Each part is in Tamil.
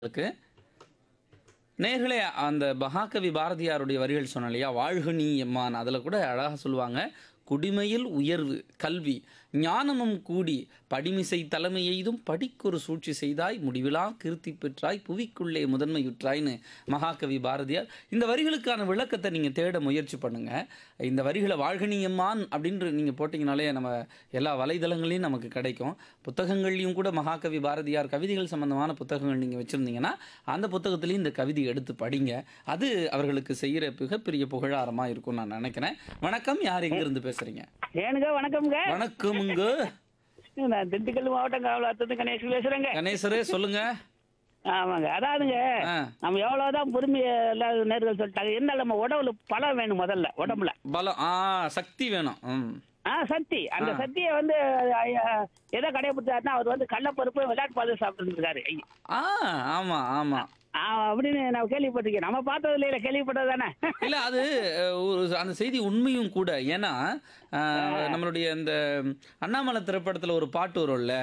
இருக்கு நேர்களே அந்த மகாகவி பாரதியாருடைய வரிகள் சொன்ன இல்லையா வாழ்க நீ எம்மான் அதில் கூட அழகாக சொல்லுவாங்க குடிமையில் உயர்வு கல்வி ஞானமும் கூடி படிமிசை தலைமை எய்தும் படிக்கொரு சூழ்ச்சி செய்தாய் முடிவிலா கீர்த்தி பெற்றாய் புவிக்குள்ளே முதன்மையுற்றாய்னு மகாகவி பாரதியார் இந்த வரிகளுக்கான விளக்கத்தை நீங்கள் தேட முயற்சி பண்ணுங்க இந்த வரிகளை வாழ்கணியம்மான் அப்படின்று நீங்கள் போட்டிங்கனாலே நம்ம எல்லா வலைதளங்களையும் நமக்கு கிடைக்கும் புத்தகங்கள்லையும் கூட மகாகவி பாரதியார் கவிதைகள் சம்பந்தமான புத்தகங்கள் நீங்கள் வச்சுருந்தீங்கன்னா அந்த புத்தகத்துலேயும் இந்த கவிதை எடுத்து படிங்க அது அவர்களுக்கு செய்கிற மிகப்பெரிய புகழாரமாக இருக்கும்னு நான் நினைக்கிறேன் வணக்கம் யார் எங்கேருந்து பேசுகிறீங்க ஏனுங்க வணக்கம்ங்க வணக்கமுங்க நான் திண்டுக்கல் மாவட்டம் காவலாத்தது கணேஷ் பேசுறேங்க கணேசரே சொல்லுங்க ஆமாங்க அதாவதுங்க ஆ நம்ம எவ்வளவுதான் பொறுமைய எல்லா நேர்கள் சொல்லிட்டாங்க இருந்தாலும் நம்ம உடம்புல பலம் வேணும் முதல்ல உடம்புல பலம் ஆ சக்தி வேணும் ம் ஆ சக்தி அந்த ஆ. சக்தியை வந்து ஐயா, எதை கடைபிடிச்சாருன்னா அவர் வந்து கடலப்பருப்பு விளையாட்டு பால் சாப்பிட்டு இருக்காரு ஆ ஆமாம் ஆமாம் அப்படின்னு நான் கேள்விப்பட்டிருக்கேன் நம்ம பார்த்தது இல்லையில கேள்விப்பட்டது தானே இல்ல அது அஹ், ஒரு அந்த செய்தி உண்மையும் கூட ஏன்னா அஹ், நம்மளுடைய இந்த அண்ணாமலை திரைப்படத்துல ஒரு பாட்டு வரும்ல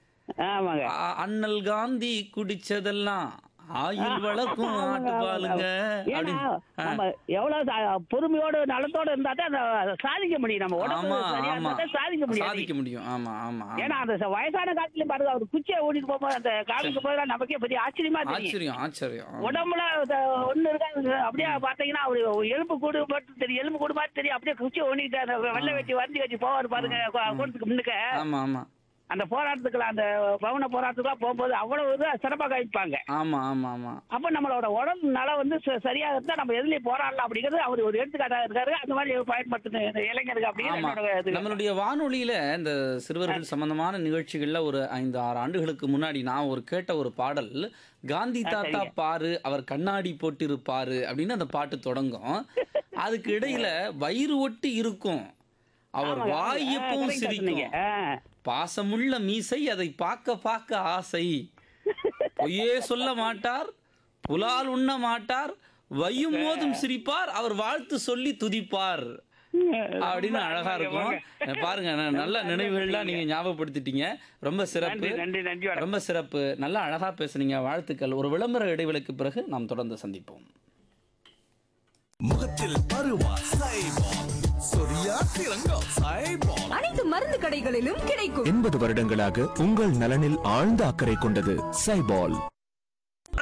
ஆமாங்க அ- அண்ணல் காந்தி குடிச்சதெல்லாம் ஆயுள் வளர்க்கும் ஆட்டு பாலுங்க ஏன்னா அப்படின்னு ஆ. நம்ம எவ்வளவு சா- பொறுமையோட நலத்தோட இருந்தா தான் அதை சாதிக்க முடியும் நம்ம உடம்பு ஆமா சரியா ஆமா இருந்தா தான் சாதிக்க முடியும் சாதிக்க முடியும் ஆமா ஆமா ஆமா. ஏன்னா அந்த ச- வயசான காலத்துலயும் பாருங்க அவர் குச்சியை ஓடிட்டு போகும்போது அந்த காமிக்கும் போது நமக்கே பெரிய ஆச்சரியமா தெரியும் ஆச்சரியம் ஆச்சரியம் உடம்புல அந்த ஒண்ணு இருக்காது அப்படியே பாத்தீங்கன்னா அவரு எலும்பு கூடு மட்டும் தெரியும் எலும்பு கூடு மாதிரி தெரியும் அப்படியே குச்சியை ஓடிட்டு அந்த வெள்ளை வெட்டி வண்டி வச்சு போவார் பாருங்க கோ- கூட்டத்துக்கு முன்னுக்க ஆமா ஆமா அந்த போராட்டத்துக்குலாம் அந்த பவன போராட்டத்துக்குலாம் போகும்போது அவ்வளவு இது சிறப்பாக கழிப்பாங்க ஆமா ஆமா ஆமா அப்ப நம்மளோட உடம்பு நலம் வந்து ச- சரியா இருந்தா நம்ம எதுலயும் போராடலாம் அப்படிங்கிறது அவர் ஒரு எடுத்துக்காட்டாக இருக்காரு அந்த மாதிரி பயன்படுத்தின இந்த இளைஞருக்கு ஆமா அப்படின்னு இது நம்மளுடைய வானொலியில இந்த சிறுவர்கள் சம்பந்தமான நிகழ்ச்சிகள்ல ஒரு ஐந்து ஆறு ஆண்டுகளுக்கு முன்னாடி நான் ஒரு கேட்ட ஒரு பாடல் காந்தி ஆ, தாத்தா சரிங்க. பாரு அவர் கண்ணாடி போட்டிருப்பாரு அப்படின்னு அந்த பாட்டு தொடங்கும் அதுக்கு இடையில வயிறு ஒட்டி இருக்கும் அவர் ஆமாங்க, வாய் ஆமாங்க. ஆ, எப்பவும் correct ஆ சொன்னீங்க. சிரிக்கும் ஆ. பாசமுள்ள மீசை அதை பார்க்க பார்க்க ஆசை பொய்யே சொல்ல மாட்டார் புலால் உண்ண மாட்டார் வையும் போதும் சிரிப்பார் அவர் வாழ்த்து சொல்லி துதிப்பார் அப்படின்னு அழகா இருக்கும் பாருங்க ந- நல்ல நினைவுகள்லாம் நீங்க ஞாபகப்படுத்திட்டீங்க ரொம்ப நன்றி சிறப்பு நன்றி நன்றி வணக்கம் ரொம்ப சிறப்பு நல்லா அழகா பேசுனீங்க வாழ்த்துக்கள் ஒரு விளம்பர இடைவெளிக்கு பிறகு நாம் தொடர்ந்து சந்திப்போம் முகத்தில் பருவா சைபால் சொரியா சிறங்கம் சைபால் அனைத்து மருந்து கடைகளிலும் கிடைக்கும் எண்பது வருடங்களாக உங்கள் நலனில் ஆழ்ந்த அக்கறை கொண்டது சைபால்